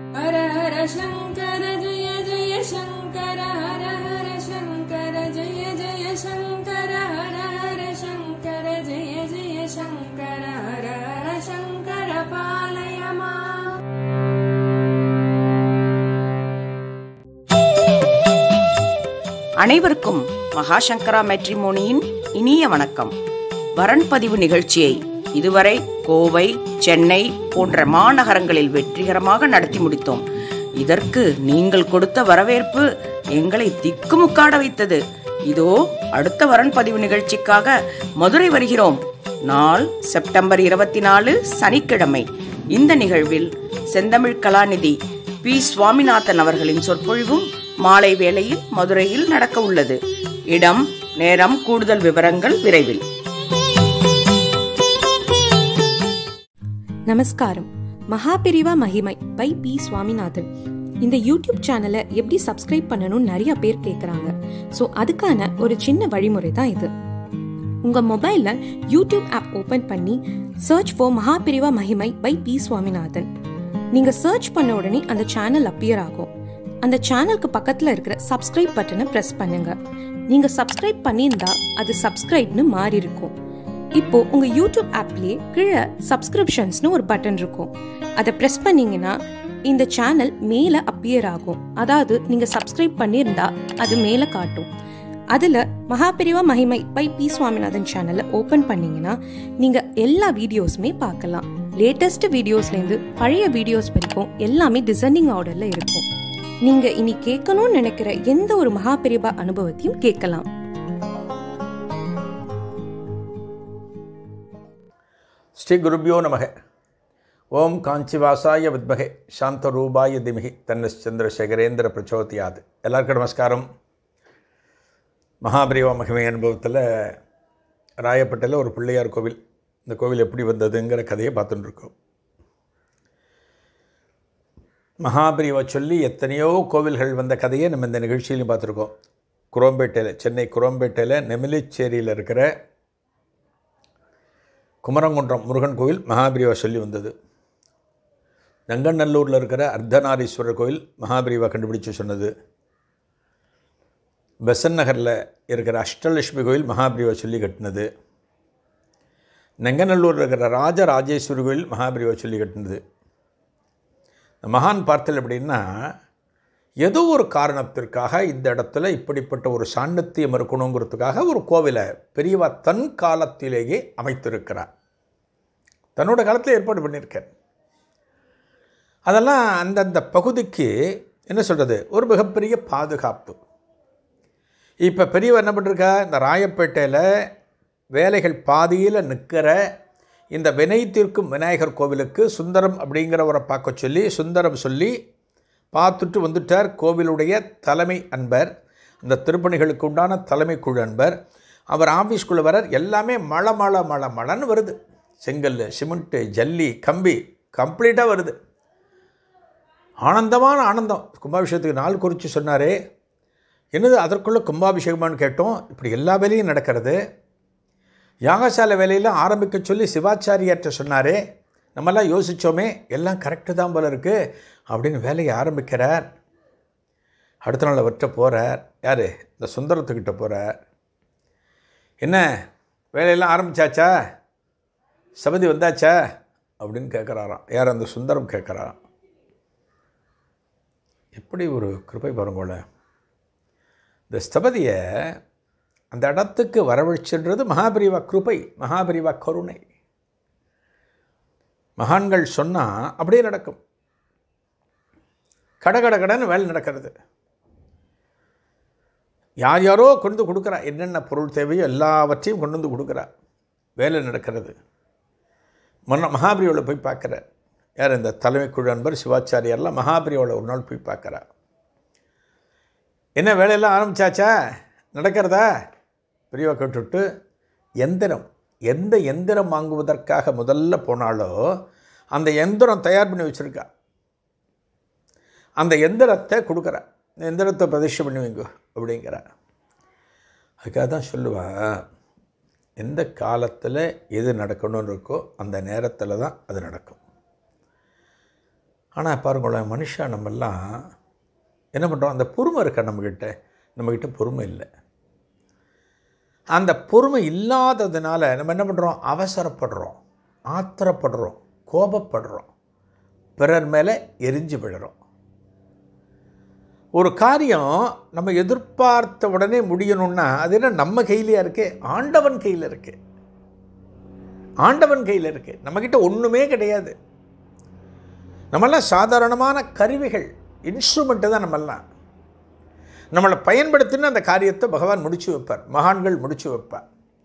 हर हर शङ्कर जय जय शङ्कर हर हर शङ्कर जय जय शङ्कर हर हर शङ्कर जय जय शङ्कर हर हर शङ्कर पालय माम् அனைவருக்கும் மகாசங்கரா மேட்ரிமோனியின் இனிய வணக்கம் வரன் பதிவு நிகழ்ச்சியை இதுவரை கோவை சென்னை போன்ற மாநகரங்களில் வெற்றிகரமாக நடத்தி முடித்தோம் இதற்கு நீங்கள் கொடுத்த வரவேற்பு எங்களை திக்குமுக்காட வைத்தது இதோ அடுத்த வரன் பதிவு நிகழ்ச்சிக்காக மதுரை வருகிறோம் நாள் செப்டம்பர் இருபத்தி நாலு சனிக்கிழமை இந்த நிகழ்வில் செந்தமிழ் கலாநிதி பி சுவாமிநாதன் அவர்களின் சொற்பொழிவும் மாலை வேளையில் மதுரையில் நடக்க உள்ளது இடம் நேரம் கூடுதல் விவரங்கள் விரைவில் நமஸ்காரம் மகாபிரிவா மகிமை பை பி சுவாமிநாதன் இந்த யூடியூப் சேனலை எப்படி சப்ஸ்கிரைப் பண்ணணும்னு நிறைய பேர் கேட்குறாங்க ஸோ அதுக்கான ஒரு சின்ன வழிமுறை தான் இது உங்கள் மொபைலில் யூடியூப் ஆப் ஓப்பன் பண்ணி சர்ச் ஃபார் மகாபிரிவா மகிமை பை பி சுவாமிநாதன் நீங்கள் சர்ச் பண்ண உடனே அந்த சேனல் அப்பியர் ஆகும் அந்த சேனலுக்கு பக்கத்தில் இருக்கிற சப்ஸ்கிரைப் பட்டனை ப்ரெஸ் பண்ணுங்க நீங்கள் சப்ஸ்கிரைப் பண்ணியிருந்தா அது சப்ஸ்கிரைப்னு மாறி இருக்கும் இப்போ உங்க யூடியூப் ஆப்லயே கீழே சப்ஸ்கிரிப்ஷன்ஸ்னு ஒரு பட்டன் இருக்கும் அதை ப்ரெஸ் பண்ணீங்கன்னா இந்த சேனல் மேல அப்பியர் ஆகும் அதாவது நீங்க சப்ஸ்கிரைப் பண்ணியிருந்தா அது மேல காட்டும் அதுல மகாபிரிவா மகிமை பை பி சுவாமிநாதன் சேனலை ஓபன் பண்ணீங்கன்னா நீங்க எல்லா வீடியோஸுமே பார்க்கலாம் லேட்டஸ்ட் வீடியோஸ்ல இருந்து பழைய வீடியோஸ் வரைக்கும் எல்லாமே டிசைனிங் ஆர்டர்ல இருக்கும் நீங்க இனி கேட்கணும்னு நினைக்கிற எந்த ஒரு மகாபிரிவா அனுபவத்தையும் கேட்கலாம் ஸ்ரீ குருபியோ நமக ஓம் காஞ்சிவாசாய வித்மகே சாந்தரூபாய திமிகி தன்னஸ் சந்திரசேகரேந்திர பிரச்சோதியாது எல்லாருக்கும் நமஸ்காரம் மகாபிரிவா மகிமை அனுபவத்தில் ராயப்பேட்டையில் ஒரு பிள்ளையார் கோவில் இந்த கோவில் எப்படி வந்ததுங்கிற கதையை பார்த்துட்டு இருக்கோம் மகாபிரிவா சொல்லி எத்தனையோ கோவில்கள் வந்த கதையை நம்ம இந்த நிகழ்ச்சியிலையும் பார்த்துருக்கோம் குரோம்பேட்டையில் சென்னை குரோம்பேட்டையில் நெமிலிச்சேரியில் இருக்கிற குமரங்குன்றம் முருகன் கோவில் மகாபிரிவா சொல்லி வந்தது நங்கநல்லூரில் இருக்கிற அர்த்தநாரீஸ்வரர் கோவில் மகாபிரிவா கண்டுபிடிச்சு சொன்னது பெசன் நகரில் இருக்கிற அஷ்டலட்சுமி கோவில் மகாபிரிவா சொல்லி கட்டினது நங்கநல்லூரில் இருக்கிற ராஜராஜேஸ்வரி கோவில் மகாபிரிவா சொல்லி கட்டினது இந்த மகான் பார்த்தல் எப்படின்னா ஏதோ ஒரு காரணத்திற்காக இந்த இடத்துல இப்படிப்பட்ட ஒரு சாணத்தியம் இருக்கணுங்கிறதுக்காக ஒரு கோவிலை பெரியவா தன் காலத்திலேயே அமைத்திருக்கிறார் தன்னோட காலத்தில் ஏற்பாடு பண்ணியிருக்கார் அதெல்லாம் அந்தந்த பகுதிக்கு என்ன சொல்கிறது ஒரு மிகப்பெரிய பாதுகாப்பு இப்போ பெரியவர் என்ன பண்ணிருக்கா இந்த ராயப்பேட்டையில் வேலைகள் பாதியில் நிற்கிற இந்த வினை தீர்க்கும் விநாயகர் கோவிலுக்கு சுந்தரம் அப்படிங்கிறவரை பார்க்க சொல்லி சுந்தரம் சொல்லி பார்த்துட்டு வந்துட்டார் கோவிலுடைய தலைமை அன்பர் அந்த திருப்பணிகளுக்கு உண்டான தலைமை குழு அன்பர் அவர் ஆஃபீஸ்க்குள்ளே வரார் எல்லாமே மழை மழை மழை மழைன்னு வருது செங்கல் சிமெண்ட்டு ஜல்லி கம்பி கம்ப்ளீட்டாக வருது ஆனந்தமான ஆனந்தம் கும்பாபிஷேகத்துக்கு நாள் குறித்து சொன்னாரே என்னது அதற்குள்ளே கும்பாபிஷேகமானு கேட்டோம் இப்படி எல்லா வேலையும் நடக்கிறது யாகசாலை வேலையில் ஆரம்பிக்க சொல்லி சிவாச்சாரியார்கிட்ட சொன்னாரே நம்மெல்லாம் யோசித்தோமே எல்லாம் கரெக்டு தான் போல இருக்குது அப்படின்னு வேலையை ஆரம்பிக்கிறார் அடுத்த நாள் அவர்கிட்ட போகிறார் யார் இந்த சுந்தரத்துக்கிட்ட போகிறார் என்ன வேலையெல்லாம் ஆரம்பிச்சாச்சா சபதி வந்தாச்சா அப்படின்னு கேட்குறாராம் யார் அந்த சுந்தரம் கேட்குறாராம் எப்படி ஒரு கிருப்பை பாருங்கோல இந்த ஸ்தபதியை அந்த இடத்துக்கு வரவழைச்சுன்றது மகாபிரிவா கிருபை மகாபிரிவா கருணை மகான்கள் சொன்னால் அப்படியே நடக்கும் கட கட கடன்னு வேலை நடக்கிறது யார் யாரோ கொண்டு வந்து கொடுக்குறா என்னென்ன பொருள் தேவையோ எல்லாவற்றையும் கொண்டு வந்து கொடுக்குறா வேலை நடக்கிறது மன்ன மகாபிரியோவில் போய் பார்க்குற யார் இந்த தலைமை குழு அன்பர் சிவாச்சாரியார்லாம் மகாபிரியோவில் ஒரு நாள் போய் பார்க்குறா என்ன வேலையெல்லாம் ஆரம்பிச்சாச்சா நடக்கிறதா பெரியவா கேட்டுவிட்டு எந்திரம் எந்த எந்திரம் வாங்குவதற்காக முதல்ல போனாலோ அந்த எந்திரம் தயார் பண்ணி வச்சுருக்கா அந்த எந்திரத்தை கொடுக்குறா இந்த எந்திரத்தை பிரதிஷ்டை பண்ணி வைங்க அப்படிங்கிற அதுக்காக தான் சொல்லுவேன் எந்த காலத்தில் எது நடக்கணும்னு இருக்கோ அந்த நேரத்தில் தான் அது நடக்கும் ஆனால் பாருங்களேன் மனுஷா நம்மெல்லாம் என்ன பண்ணுறோம் அந்த பொறுமை இருக்கா நம்மக்கிட்ட நம்மக்கிட்ட பொறுமை இல்லை அந்த பொறுமை இல்லாததுனால நம்ம என்ன பண்ணுறோம் அவசரப்படுறோம் ஆத்திரப்படுறோம் கோபப்படுறோம் பிறர் மேலே எரிஞ்சு விழுறோம் ஒரு காரியம் நம்ம எதிர்பார்த்த உடனே முடியணும்னா அது என்ன நம்ம கையிலையா இருக்கு ஆண்டவன் கையில் இருக்கு ஆண்டவன் கையில் இருக்கு நம்மக்கிட்ட ஒன்றுமே கிடையாது நம்மெல்லாம் சாதாரணமான கருவிகள் இன்ஸ்ட்ருமெண்ட்டு தான் நம்மெல்லாம் நம்மளை பயன்படுத்தின அந்த காரியத்தை பகவான் முடிச்சு வைப்பார் மகான்கள் முடிச்சு வைப்பார்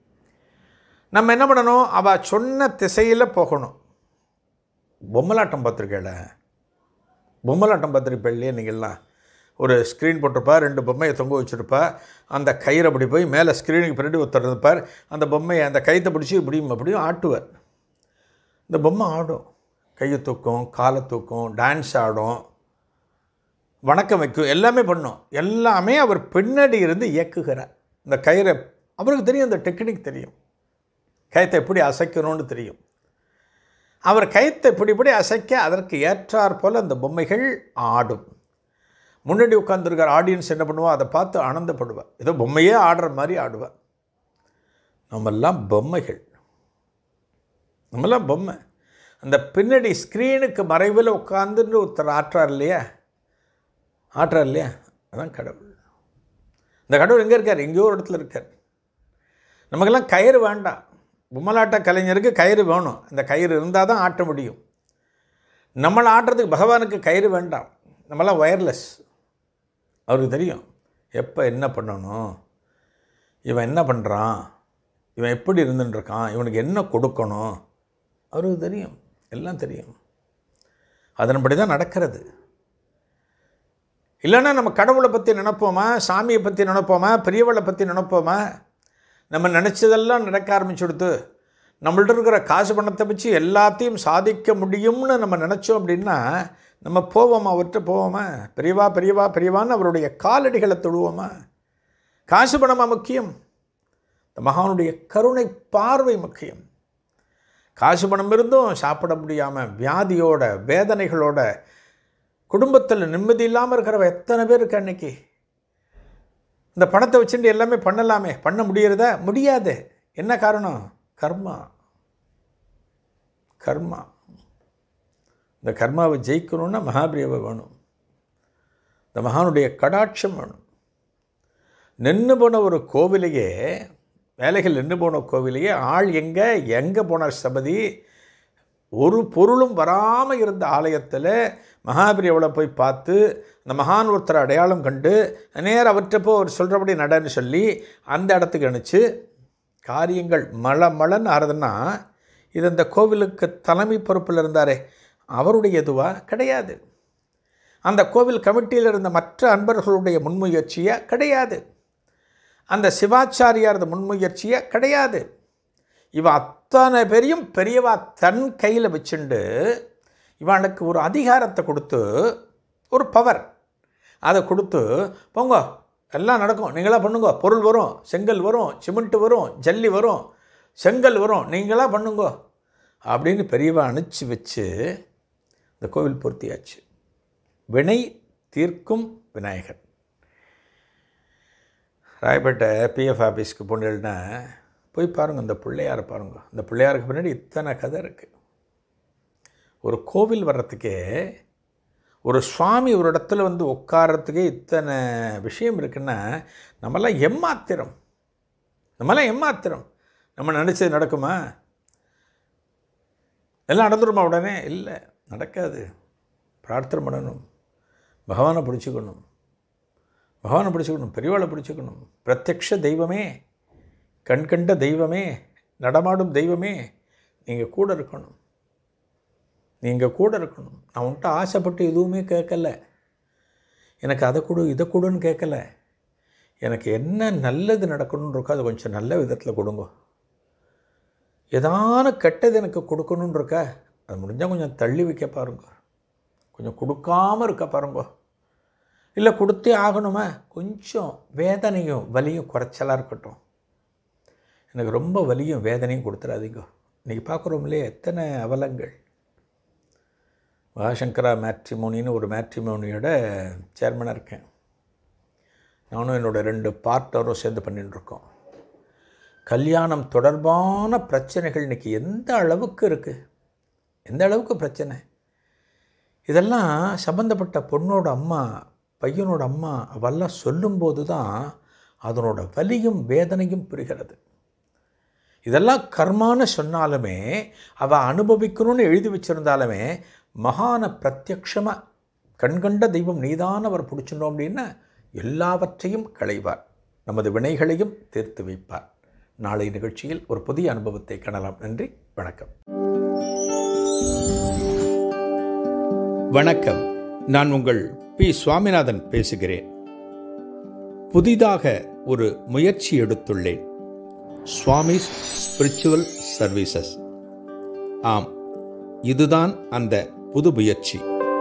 நம்ம என்ன பண்ணணும் அவள் சொன்ன திசையில் போகணும் பொம்மலாட்டம் பார்த்துருக்கேல பொம்மலாட்டம் பார்த்துருப்பேன் நீங்கள்லாம் ஒரு ஸ்க்ரீன் போட்டிருப்பா ரெண்டு பொம்மையை தொங்க வச்சுருப்பா அந்த கயிறை அப்படி போய் மேலே ஸ்க்ரீனுக்கு பின்னாடி ஒருத்தர் இருப்பார் அந்த பொம்மையை அந்த கயித்தை பிடிச்சி இப்படியும் அப்படியும் ஆட்டுவார் இந்த பொம்மை ஆடும் கையை தூக்கும் காலை தூக்கும் டான்ஸ் ஆடும் வணக்கம் வைக்கும் எல்லாமே பண்ணும் எல்லாமே அவர் பின்னாடி இருந்து இயக்குகிறார் இந்த கயிறை அவருக்கு தெரியும் அந்த டெக்னிக் தெரியும் கயத்தை எப்படி அசைக்கணும்னு தெரியும் அவர் கயத்தை இப்படி இப்படி அசைக்க அதற்கு ஏற்றாற் போல் அந்த பொம்மைகள் ஆடும் முன்னாடி உட்காந்துருக்கார் ஆடியன்ஸ் என்ன பண்ணுவா அதை பார்த்து ஆனந்தப்படுவா ஏதோ பொம்மையே ஆடுற மாதிரி ஆடுவா நம்மெல்லாம் பொம்மைகள் நம்மெல்லாம் பொம்மை அந்த பின்னாடி ஸ்க்ரீனுக்கு மறைவில் உட்காந்துன்னு ஒருத்தர் ஆற்றார் இல்லையா ஆற்றார் இல்லையா அதான் கடவுள் இந்த கடவுள் எங்கே இருக்கார் எங்கேயோ ஒரு இடத்துல இருக்கார் நமக்கெல்லாம் கயிறு வேண்டாம் பொம்மலாட்ட கலைஞருக்கு கயிறு வேணும் அந்த கயிறு இருந்தால் தான் ஆட்ட முடியும் நம்மளை ஆட்டுறதுக்கு பகவானுக்கு கயிறு வேண்டாம் நம்மளாம் ஒயர்லெஸ் அவருக்கு தெரியும் எப்போ என்ன பண்ணணும் இவன் என்ன பண்ணுறான் இவன் எப்படி இருந்துட்டுருக்கான் இவனுக்கு என்ன கொடுக்கணும் அவருக்கு தெரியும் எல்லாம் தெரியும் அதன்படி தான் நடக்கிறது இல்லைன்னா நம்ம கடவுளை பற்றி நினைப்போமா சாமியை பற்றி நினைப்போமா பெரியவளை பற்றி நினைப்போமா நம்ம நினச்சதெல்லாம் நடக்க ஆரம்பிச்சுடுத்து நம்மள்ட்ட இருக்கிற காசு பணத்தை வச்சு எல்லாத்தையும் சாதிக்க முடியும்னு நம்ம நினச்சோம் அப்படின்னா நம்ம போவோமா அவர்கிட்ட போவோமா பெரியவா பெரியவா பெரியவான்னு அவருடைய காலடிகளை தொழுவோமா காசு பணமா முக்கியம் இந்த மகானுடைய கருணை பார்வை முக்கியம் காசு பணம் இருந்தும் சாப்பிட முடியாமல் வியாதியோட வேதனைகளோட குடும்பத்தில் நிம்மதி இல்லாமல் இருக்கிறவ எத்தனை பேர் இருக்கா இன்னைக்கு இந்த பணத்தை வச்சுட்டு எல்லாமே பண்ணலாமே பண்ண முடியறதா முடியாது என்ன காரணம் கர்மா கர்மா இந்த கர்மாவை ஜெயிக்கணும்னா மகாபிரியவை வேணும் இந்த மகானுடைய கடாட்சம் வேணும் நின்று போன ஒரு கோவிலையே வேலைகள் நின்று போன கோவிலையே ஆள் எங்கே எங்கே போனார் சபதி ஒரு பொருளும் வராமல் இருந்த ஆலயத்தில் மகாபிரியவளை போய் பார்த்து அந்த மகான் ஒருத்தரை அடையாளம் கண்டு நேரம் அவர்கிட்ட போ அவர் சொல்கிறபடி நடன்னு சொல்லி அந்த இடத்துக்கு அனுப்பிச்சு காரியங்கள் மழை மழைன்னு ஆறுதுன்னா இது அந்த கோவிலுக்கு தலைமை பொறுப்பில் இருந்தாரே அவருடைய இதுவா கிடையாது அந்த கோவில் கமிட்டியில் இருந்த மற்ற அன்பர்களுடைய முன்முயற்சியா கிடையாது அந்த சிவாச்சாரியாரது முன்முயற்சியா கிடையாது இவ அத்தனை பேரையும் பெரியவா தன் கையில் வச்சுண்டு இவனுக்கு ஒரு அதிகாரத்தை கொடுத்து ஒரு பவர் அதை கொடுத்து போங்க எல்லாம் நடக்கும் நீங்களா பண்ணுங்க பொருள் வரும் செங்கல் வரும் சிமெண்ட் வரும் ஜல்லி வரும் செங்கல் வரும் நீங்களா பண்ணுங்க அப்படின்னு பெரியவா அனுப்பிச்சி வச்சு இந்த கோவில் பூர்த்தியாச்சு வினை தீர்க்கும் விநாயகர் ராயப்பேட்டை பிஎஃப் ஆஃபீஸ்க்கு போனீங்கன்னா போய் பாருங்கள் இந்த பிள்ளையாரை பாருங்கள் இந்த பிள்ளையாருக்கு பின்னாடி இத்தனை கதை இருக்குது ஒரு கோவில் வர்றதுக்கே ஒரு சுவாமி ஒரு இடத்துல வந்து உட்காரத்துக்கே இத்தனை விஷயம் இருக்குன்னா நம்மெல்லாம் எம்மாத்திரம் நம்மெல்லாம் எம்மாத்திரம் நம்ம நினச்சது நடக்குமா எல்லாம் நடந்துருமா உடனே இல்லை நடக்காது பிரார்த்தனை பண்ணணும் பகவானை பிடிச்சிக்கணும் பகவானை பிடிச்சிக்கணும் பெரியவாளை பிடிச்சிக்கணும் பிரத்யக்ஷ தெய்வமே கண் கண்ட தெய்வமே நடமாடும் தெய்வமே நீங்கள் கூட இருக்கணும் நீங்கள் கூட இருக்கணும் நான் உன்ட்ட ஆசைப்பட்டு எதுவுமே கேட்கல எனக்கு அதை கொடு இதை கொடுன்னு கேட்கல எனக்கு என்ன நல்லது நடக்கணும்னு இருக்கோ அதை கொஞ்சம் நல்ல விதத்தில் கொடுங்க ஏதான கெட்டது எனக்கு கொடுக்கணுன்னு இருக்கா அது முடிஞ்சால் கொஞ்சம் தள்ளி வைக்க பாருங்க கொஞ்சம் கொடுக்காம இருக்க பாருங்க இல்லை கொடுத்தே ஆகணுமா கொஞ்சம் வேதனையும் வலியும் குறைச்சலாக இருக்கட்டும் எனக்கு ரொம்ப வலியும் வேதனையும் கொடுத்துடாதீங்க இன்றைக்கி பார்க்குறோம் இல்லையா எத்தனை அவலங்கள் மகாசங்கரா மேட்ரிமோனின்னு ஒரு மேட்ரிமோனியோட சேர்மனாக இருக்கேன் நானும் என்னோடய ரெண்டு பார்ட்னரும் சேர்ந்து பண்ணிட்டு இருக்கோம் கல்யாணம் தொடர்பான பிரச்சனைகள் இன்றைக்கி எந்த அளவுக்கு இருக்குது எந்த அளவுக்கு பிரச்சனை இதெல்லாம் சம்மந்தப்பட்ட பொண்ணோட அம்மா பையனோட அம்மா அவெல்லாம் சொல்லும்போது தான் அதனோட வலியும் வேதனையும் புரிகிறது இதெல்லாம் கர்மான்னு சொன்னாலுமே அவள் அனுபவிக்கணும்னு எழுதி வச்சிருந்தாலுமே மகான பிரத்யக்ஷமாக கண்கண்ட தெய்வம் நீதான் அவர் பிடிச்சினோம் அப்படின்னா எல்லாவற்றையும் களைவார் நமது வினைகளையும் தீர்த்து வைப்பார் நாளை நிகழ்ச்சியில் ஒரு புதிய அனுபவத்தை காணலாம் நன்றி வணக்கம் வணக்கம் நான் உங்கள் பி சுவாமிநாதன் பேசுகிறேன் புதிதாக ஒரு முயற்சி எடுத்துள்ளேன் சுவாமிஸ் ஸ்பிரிச்சுவல் சர்வீசஸ் ஆம் இதுதான் அந்த புது முயற்சி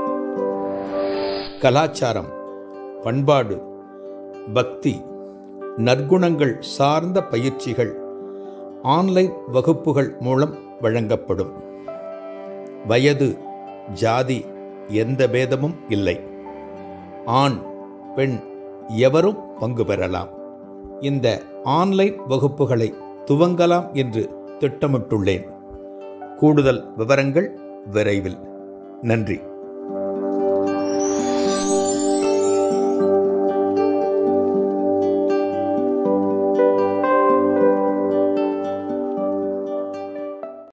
கலாச்சாரம் பண்பாடு பக்தி நற்குணங்கள் சார்ந்த பயிற்சிகள் ஆன்லைன் வகுப்புகள் மூலம் வழங்கப்படும் வயது ஜாதி எந்த பேதமும் இல்லை ஆண் பெண் எவரும் பங்கு பெறலாம் இந்த ஆன்லைன் வகுப்புகளை துவங்கலாம் என்று திட்டமிட்டுள்ளேன் கூடுதல் விவரங்கள் விரைவில் நன்றி